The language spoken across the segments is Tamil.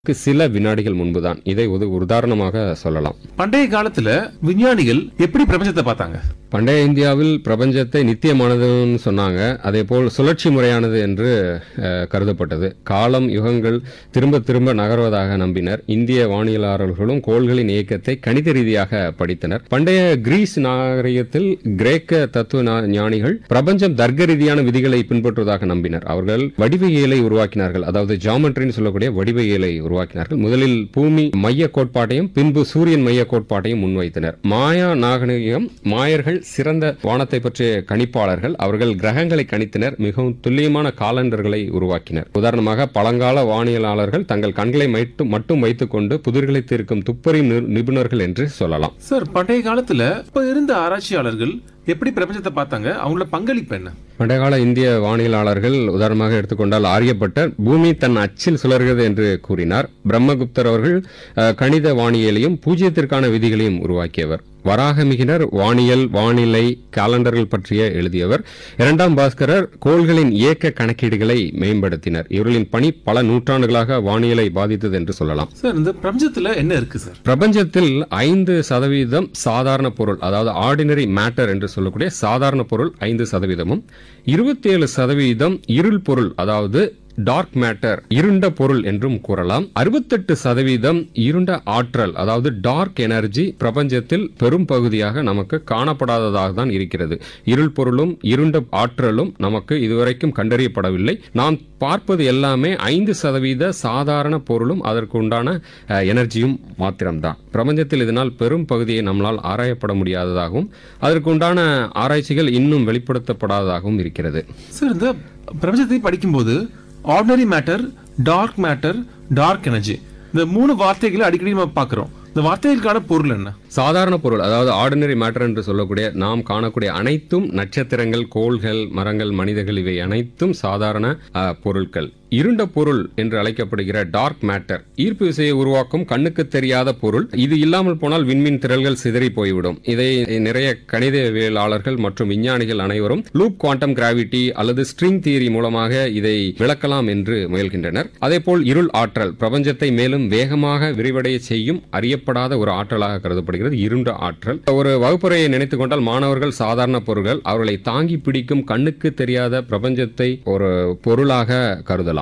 க்கு சில வினாடிகள் முன்புதான் இதை ஒரு உதாரணமாக சொல்லலாம் பண்டைய காலத்துல விஞ்ஞானிகள் எப்படி பிரபஞ்சத்தை பார்த்தாங்க பண்டைய இந்தியாவில் பிரபஞ்சத்தை நித்தியமானதுன்னு சொன்னாங்க அதே போல் சுழற்சி முறையானது என்று அஹ், கருதப்பட்டது காலம் யுகங்கள் திரும்ப திரும்ப நகர்வதாக நம்பினர் இந்திய வானியலாளர்களும் கோள்களின் இயக்கத்தை கணித ரீதியாக படித்தனர் பண்டைய கிரீஸ் நாகரிகத்தில் கிரேக்க தத்துவ ஞா- ஞானிகள் பிரபஞ்சம் தர்க்க ரீதியான விதிகளை பின்பற்றுவதாக நம்பினர் அவர்கள் வடிவியலை உருவாக்கினார்கள் அதாவது ஜாமெட்ரின்னு சொல்லக்கூடிய வடிவியலை உருவாக்கினார்கள் முதலில் பூமி மைய கோட்பாட்டையும் பின்பு சூரியன் மைய கோட்பாட்டையும் முன்வைத்தனர் மாயா நாகரிகம் மாயர்கள் சிறந்த வானத்தை பற்றிய கணிப்பாளர்கள் அவர்கள் கிரகங்களை கணித்தனர் மிகவும் துல்லியமான காலண்டர்களை உருவாக்கினர் உதாரணமாக பழங்கால வானியலாளர்கள் தங்கள் கண்களை மட்டும் மட்டும் வைத்துக்கொண்டு புதிர்களை தீர்க்கும் துப்பறி நி- நிபுணர்கள் என்று சொல்லலாம் சார் பண்டைய காலத்துல இப்ப இருந்த ஆராய்ச்சியாளர்கள் எப்படி பிரபஞ்சத்தை பார்த்தாங்க அவங்களோட பங்களிப்பு என்ன பண்டையகால இந்திய வானியலாளர்கள் உதாரணமாக எடுத்துக்கொண்டால் ஆரியப்பட்டர் பூமி தன் அச்சில் சுழல்கிறது என்று கூறினார் பிரம்மகுப்தர் அவர்கள் அஹ், கணித வானியலையும் பூஜ்யத்திற்கான விதிகளையும் உருவாக்கியவர் வராகமிகினர் வானியல் வானிலை காலண்டர்கள் பற்றிய எழுதியவர் இரண்டாம் பாஸ்கரர் கோள்களின் இயக்க கணக்கீடுகளை மேம்படுத்தினர் இவர்களின் பணி பல நூற்றாண்டுகளாக வானியலை பாதித்தது என்று சொல்லலாம் சார் இந்த பிரபஞ்சத்துல என்ன இருக்கு சார் பிரபஞ்சத்தில் ஐந்து சதவீதம் சாதாரண பொருள் அதாவது ஆர்டினரி மேட்டர் என்று சொல்லக்கூடிய சாதாரண பொருள் ஐந்து சதவீதமும் இருபத்தி ஏழு சதவீதம் இருள் பொருள் அதாவது டார்க் மேட்டர் இருண்ட பொருள் என்றும் கூறலாம் அறுபத்தெட்டு சதவீதம் இருண்ட ஆற்றல் அதாவது டார்க் எனர்ஜி பிரபஞ்சத்தில் பெரும் பகுதியாக நமக்கு காணப்படாததாக தான் இருக்கிறது இருள் பொருளும் இருண்ட ஆற்றலும் நமக்கு இதுவரைக்கும் கண்டறியப்படவில்லை நாம் பார்ப்பது எல்லாமே ஐந்து சதவீத சாதாரண பொருளும் அதற்கு உண்டான அஹ், எனர்ஜியும் மாத்திரம்தான் பிரபஞ்சத்தில் இதனால் பெரும் பகுதியை நம்மளால் ஆராயப்பட முடியாததாகவும் அதற்கு உண்டான ஆராய்ச்சிகள் இன்னும் வெளிப்படுத்தப்படாததாகவும் இருக்கிறது சார் இந்த பிரபஞ்சத்தை படிக்கும்போது ordinary matter dark matter dark energy இந்த மூணு வார்த்தைகளை அடிக்கடி நம்ம பார்க்கிறோம் இந்த வார்த்தைகளுக்கான பொருள் என்ன சாதாரண பொருள் அதாவது ஆர்டினரி மேட்டர் என்று சொல்லக்கூடிய நாம் காணக்கூடிய அனைத்தும் நட்சத்திரங்கள் கோள்கள் மரங்கள் மனிதர்கள் இவை அனைத்தும் சாதாரண அஹ், பொருட்கள் இருண்ட பொருள் என்று அழைக்கப்படுகிற டார்க் மேட்டர் ஈர்ப்பு விசையை உருவாக்கும் கண்ணுக்கு தெரியாத பொருள் இது இல்லாமல் போனால் விண்மீன் திரள்கள் சிதறி போய்விடும் இதை நிறைய கணிதவியலாளர்கள் மற்றும் விஞ்ஞானிகள் அனைவரும் லூப் குவாண்டம் கிராவிட்டி அல்லது ஸ்ட்ரிங் தியரி மூலமாக இதை விளக்கலாம் என்று முயல்கின்றனர் அதேபோல் இருள் ஆற்றல் பிரபஞ்சத்தை மேலும் வேகமாக விரிவடைய செய்யும் அறியப்படாத ஒரு ஆற்றலாக கருதப்படுகிறது இருண்ட ஆற்றல் ஒரு வகுப்புரையை நினைத்துக் கொண்டால் மாணவர்கள் சாதாரண பொருள்கள் அவர்களை தாங்கி பிடிக்கும் கண்ணுக்கு தெரியாத பிரபஞ்சத்தை ஒரு பொருளாக கருதலாம்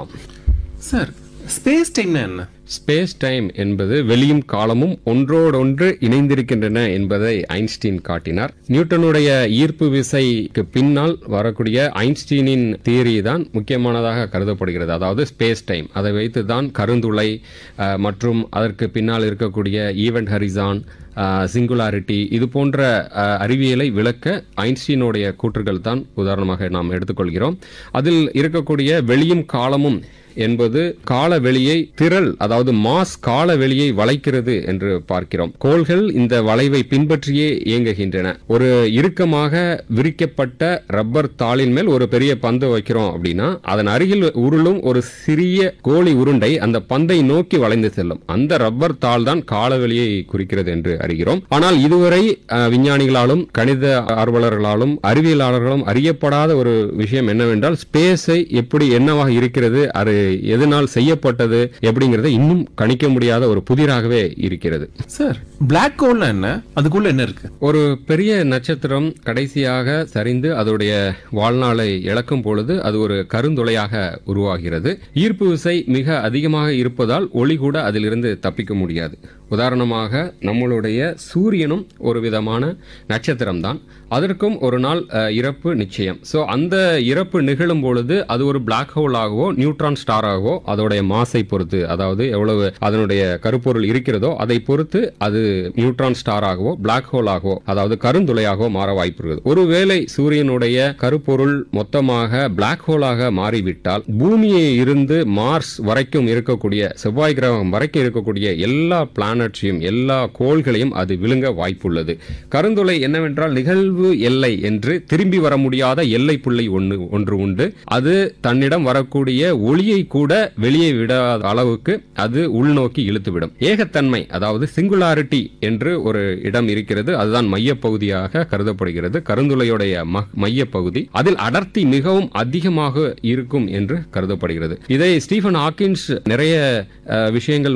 சார் ஸ்பேஸ் டைம்னா என்ன ஸ்பேஸ் டைம் என்பது வெளியும் காலமும் ஒன்றோடொன்று இணைந்திருக்கின்றன என்பதை ஐன்ஸ்டீன் காட்டினார் நியூட்டனுடைய ஈர்ப்பு விசைக்கு பின்னால் வரக்கூடிய ஐன்ஸ்டீனின் தியரி தான் முக்கியமானதாக கருதப்படுகிறது அதாவது ஸ்பேஸ் டைம் அதை வைத்து தான் கருந்துளை அஹ், மற்றும் அதற்கு பின்னால் இருக்கக்கூடிய ஈவெண்ட் ஹரிசான் சிங்குலாரிட்டி இது போன்ற அஹ், அறிவியலை விளக்க ஐன்ஸ்டீனுடைய கூற்றுகள் தான் உதாரணமாக நாம் எடுத்துக்கொள்கிறோம் அதில் இருக்கக்கூடிய வெளியும் காலமும் என்பது கால வெளியை திரள் அதாவது மாஸ் கால வெளியை வளைக்கிறது என்று பார்க்கிறோம் கோள்கள் இந்த வளைவை பின்பற்றியே இயங்குகின்றன ஒரு இறுக்கமாக விரிக்கப்பட்ட ரப்பர் தாளின் மேல் ஒரு பெரிய பந்து வைக்கிறோம் அப்படின்னா அதன் அருகில் உருளும் ஒரு சிறிய கோழி உருண்டை அந்த பந்தை நோக்கி வளைந்து செல்லும் அந்த ரப்பர் தாள் தான் காலவெளியை குறிக்கிறது என்று அறிகிறோம் ஆனால் இதுவரை அஹ், விஞ்ஞானிகளாலும் கணித ஆர்வலர்களாலும் அறிவியலாளர்களும் அறியப்படாத ஒரு விஷயம் என்னவென்றால் ஸ்பேஸை எப்படி என்னவாக இருக்கிறது அது எதனால் செய்யப்பட்டது எப்படிங்கிறத இன்னும் கணிக்க முடியாத ஒரு புதிராகவே இருக்கிறது சார் Black ஹோல்னா என்ன அதுக்குள்ள என்ன இருக்கு ஒரு பெரிய நட்சத்திரம் கடைசியாக சரிந்து அதோடைய வாழ்நாளை இழக்கும் பொழுது அது ஒரு கருந்துளையாக உருவாகிறது ஈர்ப்பு விசை மிக அதிகமாக இருப்பதால் ஒளி கூட அதிலிருந்து தப்பிக்க முடியாது உதாரணமாக நம்மளுடைய சூரியனும் ஒரு விதமான நட்சத்திரம் தான் அதற்கும் ஒரு நாள் அஹ், இறப்பு நிச்சயம் ஸோ அந்த இறப்பு நிகழும் பொழுது அது ஒரு பிளாக் ஹோலாகவோ நியூட்ரான் ஸ்டாராகவோ அதோடைய மாசை பொறுத்து அதாவது எவ்வளவு அதனுடைய கருப்பொருள் இருக்கிறதோ அதை பொறுத்து அது நியூட்ரான் ஸ்டாராகவோ பிளாக் ஹோலாகவோ அதாவது கருந்துளையாகவோ மாற வாய்ப்பு இருக்குது ஒருவேளை சூரியனுடைய கருப்பொருள் மொத்தமாக பிளாக் ஹோலாக மாறிவிட்டால் பூமியை இருந்து மார்ஸ் வரைக்கும் இருக்கக்கூடிய செவ்வாய் கிரகம் வரைக்கும் இருக்கக்கூடிய எல்லா பிளானட்ஸையும் எல்லா கோள்களையும் அது விழுங்க வாய்ப்புள்ளது கருந்துளை என்னவென்றால் நிகழ்வு எல்லை என்று திரும்பி வர முடியாத எல்லை புள்ளி ஒன்று ஒன்று உண்டு அது தன்னிடம் வரக்கூடிய ஒளியை கூட வெளியே விடாத அளவுக்கு அது உள்நோக்கி இழுத்துவிடும் ஏகத்தன்மை அதாவது சிங்குலாரிட்டி என்று ஒரு இடம் இருக்கிறது அதுதான் மையப்பகுதியாக கருதப்படுகிறது கருந்துளையுடைய ம- மையப்பகுதி அதில் அடர்த்தி மிகவும் அதிகமாக இருக்கும் என்று கருதப்படுகிறது இதை ஸ்டீஃபன் ஹாக்கின்ஸ் நிறைய அஹ், விஷயங்கள்